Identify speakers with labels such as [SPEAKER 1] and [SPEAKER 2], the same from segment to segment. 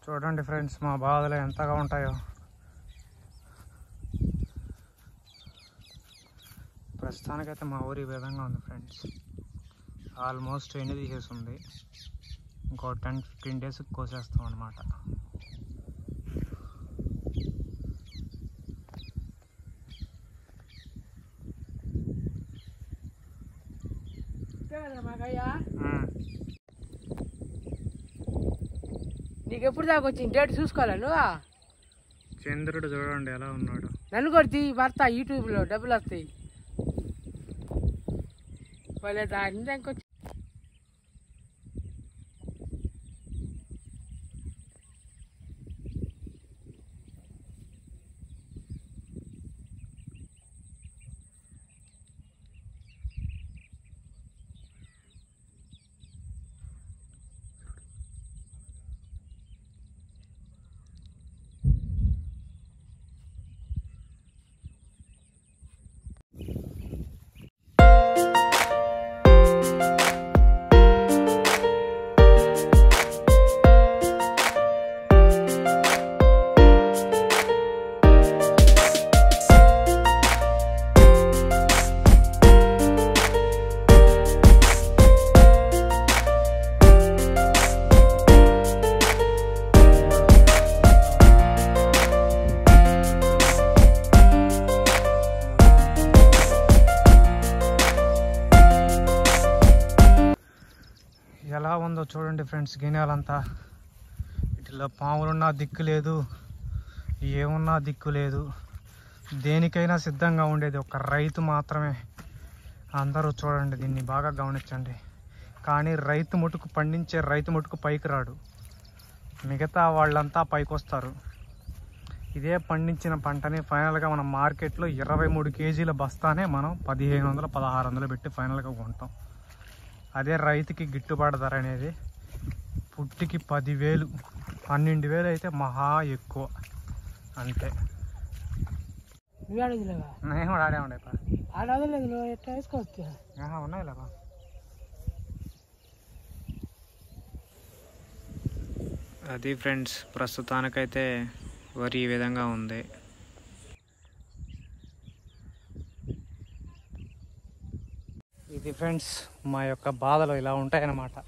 [SPEAKER 1] చూడండి ఫ్రెండ్స్ మా బాధలు ఎంతగా ఉంటాయో ప్రస్తుతానికైతే మా ఊరి ఈ విధంగా ఉంది ఫ్రెండ్స్ ఆల్మోస్ట్ ఎండి తీసేస్తుంది ఇంకో టెన్ ఫిఫ్టీన్ డేస్ కోసేస్తాం అనమాట
[SPEAKER 2] నీకు ఎప్పుడు దాకా వచ్చింది డేట్ చూసుకోవాలా నువ్వు
[SPEAKER 1] చంద్రుడు చూడండి ఎలా ఉన్నాడు
[SPEAKER 2] నన్ను కొడితే భర్త యూట్యూబ్లో డబ్బులు వస్తాయి వాళ్ళ దాని దానికి
[SPEAKER 1] ఎలా ఉందో చూడండి ఫ్రెండ్స్ గిన్నెలంతా వీటిలో పాములున్నా దిక్కు లేదు ఏమున్నా దిక్కు లేదు దేనికైనా సిద్ధంగా ఉండేది ఒక రైతు మాత్రమే అందరూ చూడండి దీన్ని బాగా గమనించండి కానీ రైతు ముటుకు పండించే రైతు ముటుకు పైకి రాడు మిగతా వాళ్ళంతా పైకి వస్తారు ఇదే పండించిన పంటని ఫైనల్గా మనం మార్కెట్లో ఇరవై మూడు కేజీల బస్తానే మనం పదిహేను వందలు పదహారు వందలు పెట్టి ఫైనల్గా కొంటాం అదే రైతుకి గిట్టుబాటు ధర అనేది పుట్టికి పదివేలు పన్నెండు వేలు అయితే మహా ఎక్కువ అంతే
[SPEAKER 2] నువ్వు అడగలేవా
[SPEAKER 1] నేను కూడా ఆడే ఉండే
[SPEAKER 2] ఆడ వదలలేదు నువ్వు ఎట్లా వేసుకోవచ్చు
[SPEAKER 1] ఉన్నాయి లేవా అది ఫ్రెండ్స్ ప్రస్తుతానికైతే వరి ఈ విధంగా ఉంది ఇది ఫ్రెండ్స్ మా యొక్క బాధలు ఇలా ఉంటాయన్నమాట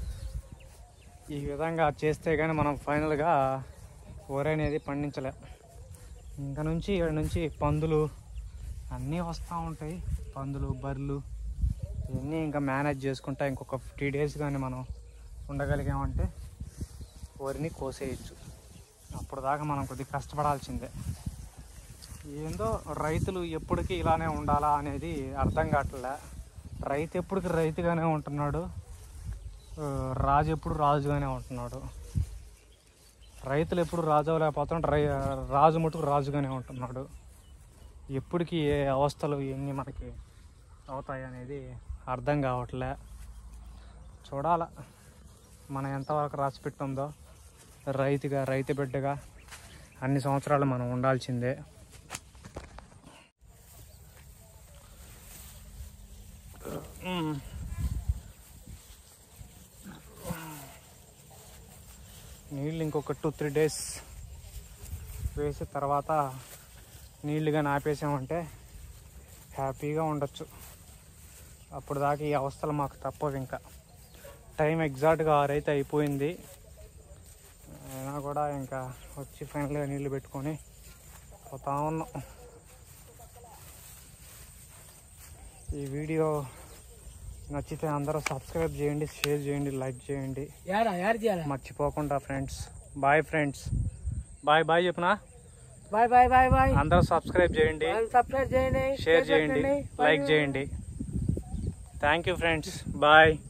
[SPEAKER 1] ఈ విధంగా చేస్తే కానీ మనం ఫైనల్గా వరి అనేది పండించలే ఇంకా నుంచి ఇక్కడ నుంచి పందులు అన్నీ వస్తూ ఉంటాయి పందులు బర్రెలు ఇవన్నీ ఇంకా మేనేజ్ చేసుకుంటా ఇంకొక ఫిఫ్టీ డేస్ కానీ మనం ఉండగలిగామంటే వరిని కోసేయచ్చు అప్పుడు దాకా మనం కొద్దిగా కష్టపడాల్సిందే ఏందో రైతులు ఎప్పటికీ ఇలానే ఉండాలా అనేది అర్థం కావట్లే రైతు ఎప్పటికి రైతుగానే ఉంటున్నాడు ఆ, రాజు ఎప్పుడు రాజుగానే ఉంటున్నాడు రైతులు ఎప్పుడు రాజు అవ్వలేకపోతున్నాడు రై రాజు మటుకు రాజుగానే ఉంటున్నాడు ఎప్పటికీ ఏ అవస్థలు ఎన్ని మనకి అవుతాయి అనేది అర్థం కావట్లే చూడాల మనం ఎంతవరకు రాసి పెట్టుందో రైతుగా రైతు బిడ్డగా అన్ని సంవత్సరాలు మనం ఉండాల్సిందే మ్మ్. నీళ్ళు ఇంకొక టూ త్రీ డేస్ వేసి తర్వాత నీళ్ళు కానీ ఆపేసామంటే హ్యాపీగా ఉండొచ్చు అప్పుడు దాకా ఈ అవస్థలు మాకు తప్పవు ఇంకా టైం ఎగ్జాక్ట్గా ఆరైతే అయిపోయింది అయినా కూడా ఇంకా వచ్చి ఫైనల్గా నీళ్ళు పెట్టుకొని పోతా ఉన్నాం ఈ వీడియో నచ్చితే అందరూ సబ్స్క్రైబ్ చేయండి షేర్ చేయండి లైక్ చేయండి
[SPEAKER 2] యారా యారు చేయాలా
[SPEAKER 1] మర్చిపోకుండా friends bye friends bye bye చెప్పనా
[SPEAKER 2] బాయ్ బాయ్ బాయ్ బాయ్
[SPEAKER 1] అందరూ సబ్స్క్రైబ్ చేయండి
[SPEAKER 2] సబ్స్క్రైబ్ చేయండి
[SPEAKER 1] షేర్ చేయండి లైక్ చేయండి థ్యాంక్ యూ ఫ్రెండ్స్ బాయ్